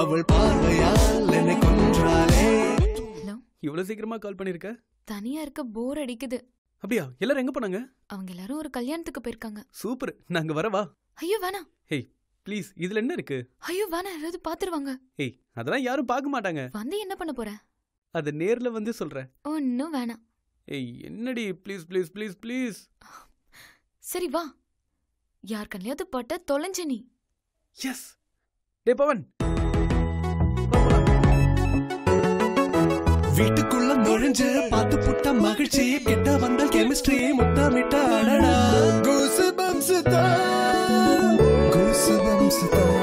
அவள் பார்வையால் என்னை கொன்றாளே ஹலோ இவ்வளவு சீக்கிரமா கால் பண்ணிருக்க தனியா இருக்க போர் அடிக்குது அப்படியா எல்லாரும் எங்க போனாங்க அவங்க எல்லாரும் ஒரு கல்யாணத்துக்கு போயிருக்காங்க சூப்பர் நாங்க வரவா ஐயோ வேணாம் ப்ளீஸ் இதுல என்ன இருக்கு ஐயோ வேணாம் யாராவது பாத்துருவாங்க ஏய் அதெல்லாம் யாரும் பார்க்க மாட்டாங்க வந்து என்ன பண்ண போற அத நேர்ல வந்து சொல்றேன் ஒன்னும் வேணாம் ஏய் என்னடி ப்ளீஸ் ப்ளீஸ் ப்ளீஸ் ப்ளீஸ் சரி வா யார் கல்யாணத்து பட்ட தொலைஞ்ச நீ எஸ் டே பவன் வீட்டுக்குள்ள நுழைஞ்சு பார்த்து புட்ட மகிழ்ச்சி கிட்ட வந்த கெமிஸ்ட்ரி முத்தமிட்ட அடடா கூசு பம்சு கூசு பம்சு